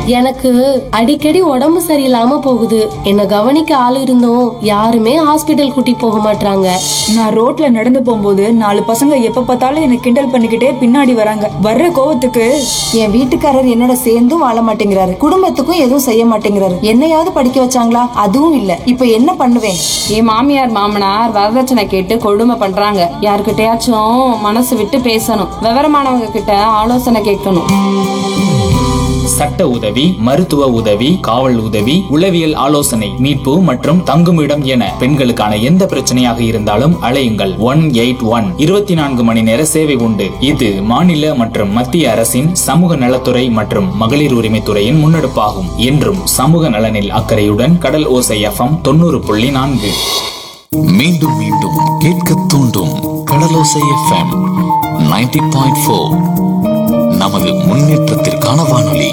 எனக்கு அடிக்கடி உடம்பு சரியில்லாம போகுது என்ன கவனிக்க ஆள் இருந்தும் யாருமே ஹாஸ்பிட்டல் கூட்டி போக மாட்டாங்க நான் ரோட்ல நடந்து போகும்போது நாலு பசங்க எப்ப பார்த்தாலும் என்ன கிண்டல் பண்ணிக்கிட்டே பின்னாடி வராங்க வர்ற கோவத்துக்கு என் வீட்டுக்காரர் என்னோட சேர்ந்தும் வாழ மாட்டேங்கிறாரு குடும்பத்துக்கும் எதுவும் செய்ய மாட்டேங்கிறாரு என்னையாவது படிக்க வச்சாங்களா அதுவும் இல்ல இப்ப என்ன பண்ணுவேன் என் மாமியார் மாமனார் வரதட்சணை கேட்டு கொடுமை பண்றாங்க யாருக்கிட்டயாச்சும் மனசு விட்டு பேசணும் விவரமானவங்க கிட்ட ஆலோசனை கேட்கணும் சட்ட உதவி மருத்துவ உதவி காவல் உதவி உளவியல் ஆலோசனை மீட்பு மற்றும் தங்குமிடம் என பெண்களுக்கான எந்த பிரச்சனையாக இருந்தாலும் அழையுங்கள் ஒன் எயிட் ஒன் இருபத்தி நான்கு மணி நேர சேவை உண்டு இது மாநில மற்றும் மத்திய அரசின் சமூக நலத்துறை மற்றும் மகளிர் உரிமைத்துறையின் முன்னெடுப்பாகும் என்றும் சமூக நலனில் அக்கறையுடன் கடல் ஓசை எஃப்எம் தொண்ணூறு புள்ளி நான்கு மீண்டும் மீண்டும் கேட்க தூண்டும் கடலோசை எஃப்எம் 90.4 பாயிண்ட் ஃபோர் நமது முன்னேற்றத்திற்கான வானொலி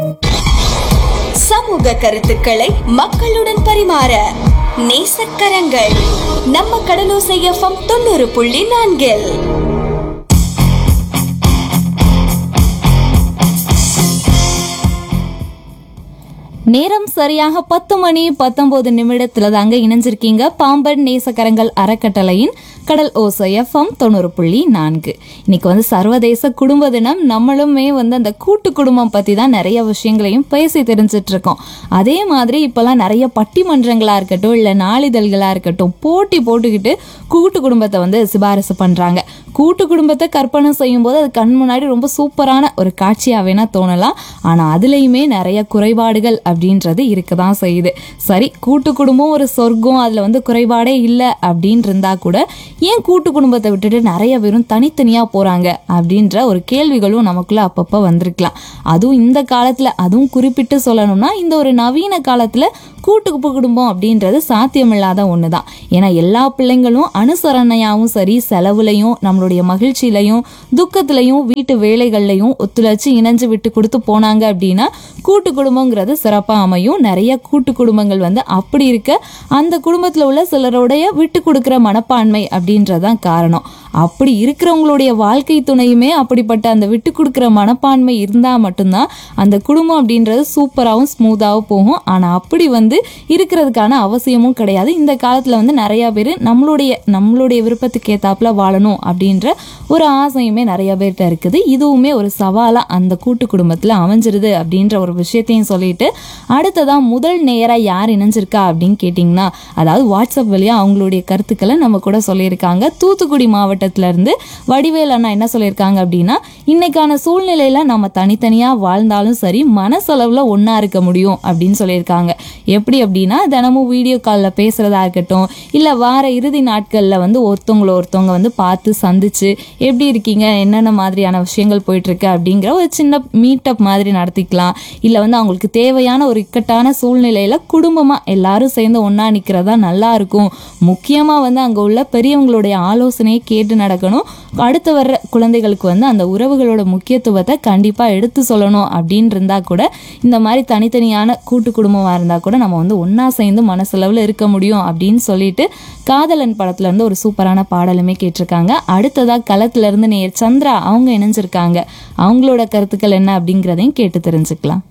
சமூக கருத்துக்களை மக்களுடன் பரிமாற நேசக்கரங்கள் நம்ம கடலோசை எஃப்எம் தொண்ணூறு புள்ளி நான்கில் நேரம் சரியாக பத்து மணி பத்தொன்பது நிமிடத்துல தாங்க இணைஞ்சிருக்கீங்க பாம்பன் நேசக்கரங்கள் அறக்கட்டளையின் கடல் ஓசை எஃப்எம் தொண்ணூறு புள்ளி நான்கு இன்னைக்கு வந்து சர்வதேச குடும்ப தினம் நம்மளுமே வந்து அந்த கூட்டு குடும்பம் பத்தி தான் நிறைய விஷயங்களையும் பேசி தெரிஞ்சிட்டு இருக்கோம் அதே மாதிரி இப்பெல்லாம் நிறைய பட்டிமன்றங்களா இருக்கட்டும் இல்ல நாளிதழ்களா இருக்கட்டும் போட்டி போட்டுக்கிட்டு கூட்டு குடும்பத்தை வந்து சிபாரிசு பண்றாங்க கூட்டு குடும்பத்தை கற்பனை செய்யும் போது அது கண் முன்னாடி ரொம்ப சூப்பரான ஒரு காட்சியா வேணா தோணலாம் ஆனா அதுலயுமே நிறைய குறைபாடுகள் அப்படின்றது இருக்கதான் செய்யுது சரி கூட்டு குடும்பம் ஒரு சொர்க்கம் அதுல வந்து குறைபாடே இல்லை அப்படின்னு இருந்தா கூட ஏன் கூட்டு குடும்பத்தை விட்டுட்டு நிறைய பேரும் தனித்தனியா போறாங்க அப்படின்ற ஒரு கேள்விகளும் நமக்குள்ள அப்பப்போ வந்திருக்கலாம் அதுவும் இந்த காலத்துல அதுவும் குறிப்பிட்டு சொல்லணும்னா இந்த ஒரு நவீன காலத்துல கூட்டு குடும்பம் அப்படின்றது சாத்தியமில்லாத ஒன்று தான் ஏன்னா எல்லா பிள்ளைங்களும் அனுசரணையாகவும் சரி செலவுலையும் நம்மளுடைய மகிழ்ச்சியிலையும் துக்கத்திலையும் வீட்டு வேலைகள்லையும் ஒத்துழைச்சு இணைஞ்சு விட்டு கொடுத்து போனாங்க அப்படின்னா கூட்டு குடும்பங்கிறது சிறப்பாக அமையும் நிறைய கூட்டு குடும்பங்கள் வந்து அப்படி இருக்க அந்த குடும்பத்தில் உள்ள சிலருடைய விட்டு கொடுக்குற மனப்பான்மை அப்படின்றதான் காரணம் அப்படி இருக்கிறவங்களுடைய வாழ்க்கை துணையுமே அப்படிப்பட்ட அந்த விட்டு கொடுக்குற மனப்பான்மை இருந்தால் மட்டும்தான் அந்த குடும்பம் அப்படின்றது சூப்பராகவும் ஸ்மூத்தாகவும் போகும் ஆனால் அப்படி வந்து இருக்கிறதுக்கான அவசியமும் கிடையாது இந்த காலத்தில் வந்து நிறையா பேர் நம்மளுடைய நம்மளுடைய விருப்பத்துக்கு ஏத்தாப்புல வாழணும் அப்படின்ற ஒரு ஆசையுமே நிறைய பேர்கிட்ட இருக்குது இதுவுமே ஒரு சவாலாக அந்த கூட்டு குடும்பத்தில் அமைஞ்சிருது அப்படின்ற ஒரு விஷயத்தையும் சொல்லிட்டு அடுத்ததான் முதல் நேராக யார் இணைஞ்சிருக்கா அப்படின்னு கேட்டிங்கன்னா அதாவது வாட்ஸ்அப் வழியாக அவங்களுடைய கருத்துக்களை நம்ம கூட சொல்லியிருக்காங்க தூத்துக்குடி மாவட்டத்துல இருந்து வடிவேல் அண்ணா என்ன சொல்லியிருக்காங்க அப்படின்னா இன்னைக்கான சூழ்நிலையில நம்ம தனித்தனியாக வாழ்ந்தாலும் சரி மனசளவில் ஒன்றா இருக்க முடியும் அப்படின்னு சொல்லியிருக்காங்க எப்படி அப்படின்னா தினமும் வீடியோ காலில் பேசுகிறதா இருக்கட்டும் இல்லை வார இறுதி நாட்களில் வந்து ஒருத்தவங்கள ஒருத்தவங்க வந்து பார்த்து சந்திச்சு எப்படி இருக்கீங்க என்னென்ன மாதிரியான விஷயங்கள் போயிட்டுருக்கு அப்படிங்கிற ஒரு சின்ன மீட்டப் மாதிரி நடத்திக்கலாம் இல்லை வந்து அவங்களுக்கு தேவையான ஒரு இக்கட்டான சூழ்நிலையில் குடும்பமாக எல்லாரும் சேர்ந்து ஒன்றா நிற்கிறதா நல்லா இருக்கும் முக்கியமாக வந்து அங்கே உள்ள பெரியவங்களுடைய ஆலோசனையை கேட்டு நடக்கணும் அடுத்து வர்ற குழந்தைகளுக்கு வந்து அந்த உறவுகளோட முக்கியத்துவத்தை கண்டிப்பாக எடுத்து சொல்லணும் அப்படின்னு இருந்தால் கூட இந்த மாதிரி தனித்தனியான கூட்டு குடும்பமாக இருந்தால் கூட நம்ம வந்து ஒன்றா சேர்ந்து மனசளவில் இருக்க முடியும் அப்படின்னு சொல்லிட்டு காதலன் படத்துல இருந்து ஒரு சூப்பரான பாடலுமே கேட்டிருக்காங்க அடுத்ததா களத்துல இருந்து நேர் சந்திரா அவங்க இணைஞ்சிருக்காங்க அவங்களோட கருத்துக்கள் என்ன அப்படிங்கிறதையும் கேட்டு தெரிஞ்சுக்கலாம்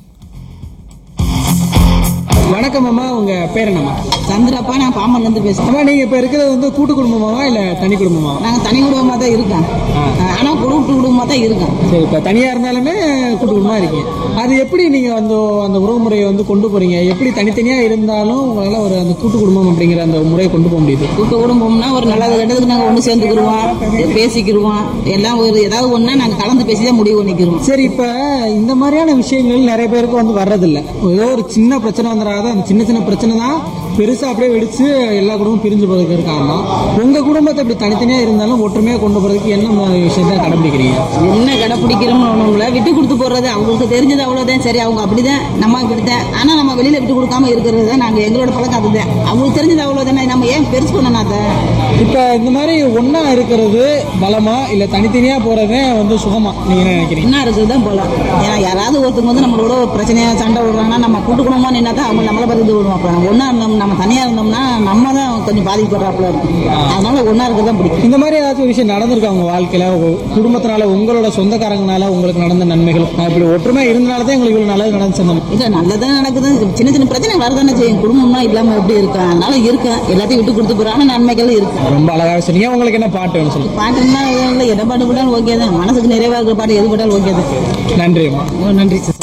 வணக்கம் அம்மா உங்க பேர் என்னம்மா சந்திரப்பா நான் பாம்பன்ல இருந்து பேசுறேன் அம்மா நீங்க இப்ப இருக்கிறது வந்து கூட்டு குடும்பமாவா இல்ல தனி குடும்பமாவா நாங்க தனி குடும்பமா தான் இருக்கோம் ஆனா கூட்டு குடும்பமா தான் இருக்கோம் சரி இப்ப தனியா இருந்தாலுமே கூட்டு குடும்பமா இருக்கீங்க அது எப்படி நீங்க அந்த அந்த உறவு முறையை வந்து கொண்டு போறீங்க எப்படி தனித்தனியா இருந்தாலும் உங்களால ஒரு அந்த கூட்டு குடும்பம் அப்படிங்கிற அந்த முறையை கொண்டு போக முடியுது கூட்டு குடும்பம்னா ஒரு நல்லது கெட்டதுக்கு நாங்க ஒண்ணு சேர்ந்துக்கிருவோம் பேசிக்கிருவோம் எல்லாம் ஒரு ஏதாவது ஒண்ணா நாங்க கலந்து பேசி தான் முடிவு பண்ணிக்கிறோம் சரி இப்ப இந்த மாதிரியான விஷயங்கள் நிறைய பேருக்கு வந்து வர்றதில்ல ஏதோ ஒரு சின்ன பிரச்சனை வந்துடாத அந்த சின்ன சின்ன பிரச்சனை தான் பெருசா அப்படியே வெடிச்சு எல்லா குடும்பமும் பிரிஞ்சு போறதுக்கு இருக்காங்க உங்க குடும்பத்தை இப்படி தனித்தனியா இருந்தாலும் ஒற்றுமையா கொண்டு போறதுக்கு என்ன மாதிரி விஷயத்த கடைபிடிக்கிறீங்க என்ன கடைப்பிடிக்கிறோம்னு ஒண்ணும் இல்ல விட்டு கொடுத்து போறது அவங்களுக்கு தெரிஞ்சது அவ்வளவுதான் சரி அவங்க அப்படிதான் நம்ம இப்படிதான் ஆனா நம்ம வெளியில விட்டு கொடுக்காம இருக்கிறது தான் நாங்க எங்களோட பழக்கம் அதுதான் அவங்களுக்கு தெரிஞ்சது அவ்வளவுதானே நம்ம ஏன் பெருசு பண்ணணும் அதை இப்ப இந்த மாதிரி ஒண்ணா இருக்கிறது பலமா இல்ல தனித்தனியா போறதே வந்து சுகமா நீங்க என்ன நினைக்கிறீங்க என்ன இருக்குது தான் போலாம் ஏன்னா யாராவது ஒருத்தவங்க வந்து நம்மளோட ஒரு பிரச்சனையா சண்டை விடுறாங்கன்னா நம்ம கூட்டு குடும்பமா நின்னா தான் அவங்க நம்மளை பத்தி இது விடுவோம் அப்ப ஒன்னா இருந்தோம் நம்ம தனியா இருந்தோம்னா நம்ம தான் கொஞ்சம் பாதிக்கப்படுறாப்புல இருக்கும் அதனால ஒன்னா இருக்க தான் பிடிக்கும் இந்த மாதிரி ஏதாச்சும் விஷயம் நடந்திருக்கா உங்க வாழ்க்கையில உங்க குடும்பத்தினால உங்களோட சொந்தக்காரங்கனால உங்களுக்கு நடந்த நன்மைகள் நான் இப்படி ஒற்றுமை இருந்தனால தான் உங்களுக்கு இவ்வளவு நல்லது நடந்துச்சு அந்த இல்ல நல்லதா நடக்குது சின்ன சின்ன பிரச்சனை வரதானே செய்யும் குடும்பம்னா இல்லாம எப்படி இருக்கும் அதனால இருக்கேன் எல்லாத்தையும் விட்டு கொடுத்து போறாங்க நன்மைகள் இருக்கு ரொம்ப அழகாக சொன்னீங்க உங்களுக்கு என்ன பாட்டு வேணும் சொல்லுங்க பாட்டுன்னா எதுவும் இல்லை எதை பாட்டு போட்டாலும் ஓகே தான் மனசுக்கு நிறைவா இருக்கிற பாட்டு எது போட்டாலும் ஓகே தான் நன்றிம்மா ரொம்ப நன்றி சார்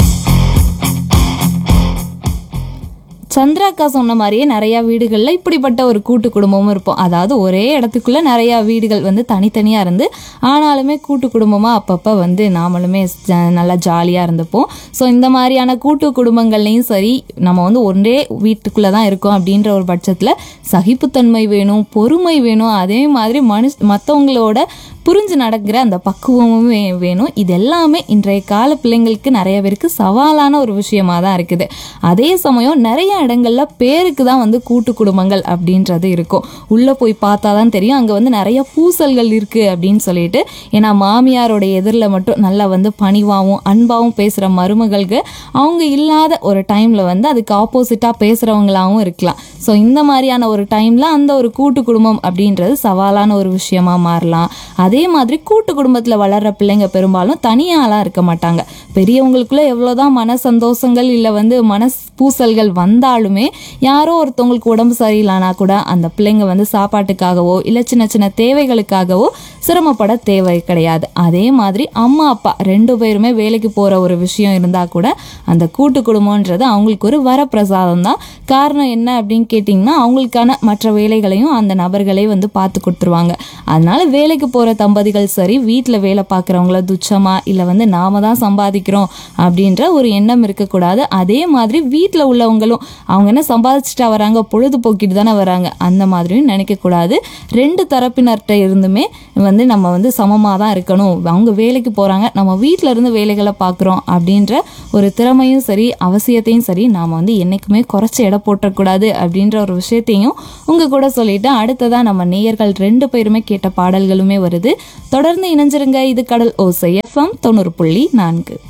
சந்திராக்கா சொன்ன மாதிரியே நிறைய வீடுகளில் இப்படிப்பட்ட ஒரு கூட்டு குடும்பமும் இருப்போம் அதாவது ஒரே இடத்துக்குள்ள நிறைய வீடுகள் வந்து தனித்தனியாக இருந்து ஆனாலுமே கூட்டு குடும்பமாக அப்பப்போ வந்து நாமளுமே ஜ- நல்லா ஜாலியாக இருந்துப்போம் ஸோ இந்த மாதிரியான கூட்டு குடும்பங்கள்லையும் சரி நம்ம வந்து ஒரே வீட்டுக்குள்ளே தான் இருக்கோம் அப்படின்ற ஒரு பட்சத்தில் சகிப்புத்தன்மை வேணும் பொறுமை வேணும் அதே மாதிரி மனுஷ் மற்றவங்களோட புரிஞ்சு நடக்கிற அந்த பக்குவமும் வே- வேணும் இது எல்லாமே இன்றைய கால பிள்ளைங்களுக்கு நிறைய பேருக்கு சவாலான ஒரு விஷயமா தான் இருக்குது அதே சமயம் நிறைய இடங்கள்ல பேருக்கு தான் வந்து கூட்டு குடும்பங்கள் அப்படின்றது இருக்கும் உள்ள போய் பார்த்தா தான் தெரியும் அங்க வந்து நிறைய பூசல்கள் இருக்கு அப்படின்னு சொல்லிட்டு ஏன்னா மாமியாரோட எதிரில் மட்டும் நல்லா வந்து பணிவாகவும் அன்பாகவும் பேசுற மருமகளுக்கு அவங்க இல்லாத ஒரு டைம்ல வந்து அதுக்கு ஆப்போசிட்டா பேசுறவங்களாவும் இருக்கலாம் ஸோ இந்த மாதிரியான ஒரு டைம்ல அந்த ஒரு கூட்டு குடும்பம் அப்படின்றது சவாலான ஒரு விஷயமா மாறலாம் அதே மாதிரி கூட்டு குடும்பத்துல வளர்ற பிள்ளைங்க பெரும்பாலும் தனியாலாம் இருக்க மாட்டாங்க பெரியவங்களுக்குள்ள எவ்வளவுதான் மன சந்தோஷங்கள் இல்லை வந்து மன பூசல்கள் வந்தாலுமே யாரோ ஒருத்தவங்களுக்கு உடம்பு சரியில்லைனா கூட அந்த பிள்ளைங்க வந்து சாப்பாட்டுக்காகவோ இல்லை சின்ன சின்ன தேவைகளுக்காகவோ சிரமப்பட தேவை கிடையாது அதே மாதிரி அம்மா அப்பா ரெண்டு பேருமே வேலைக்கு போற ஒரு விஷயம் இருந்தா கூட அந்த கூட்டு குடும்பம்ன்றது அவங்களுக்கு ஒரு வரப்பிரசாதம் தான் காரணம் என்ன அப்படின்னு கேட்டிங்கன்னா அவங்களுக்கான மற்ற வேலைகளையும் அந்த நபர்களே வந்து பார்த்து கொடுத்துருவாங்க அதனால வேலைக்கு போற தம்பதிகள் சரி வீட்டில் வேலை பார்க்குறவங்கள துச்சமா இல்லை வந்து நாம தான் சம்பாதிக்கிறோம் அப்படின்ற ஒரு எண்ணம் இருக்கக்கூடாது அதே மாதிரி வீட்டில் உள்ளவங்களும் அவங்க என்ன சம்பாதிச்சுட்டா வராங்க பொழுதுபோக்கிட்டு தானே வராங்க அந்த மாதிரியும் நினைக்கக்கூடாது ரெண்டு தரப்பினர்கிட்ட இருந்துமே வந்து நம்ம வந்து சமமாக தான் இருக்கணும் அவங்க வேலைக்கு போகிறாங்க நம்ம வீட்டில் இருந்து வேலைகளை பார்க்குறோம் அப்படின்ற ஒரு திறமையும் சரி அவசியத்தையும் சரி நாம் வந்து என்றைக்குமே குறைச்சி எடை போட்டக்கூடாது அப்படின்ற ஒரு விஷயத்தையும் உங்கள் கூட சொல்லிட்டு அடுத்ததாக நம்ம நேயர்கள் ரெண்டு பேருமே கேட்ட பாடல்களுமே வருது தொடர்ந்து இணைஞ்சிருங்க இது கடல் ஓசை எஃப்எம் தொண்ணூறு புள்ளி நான்கு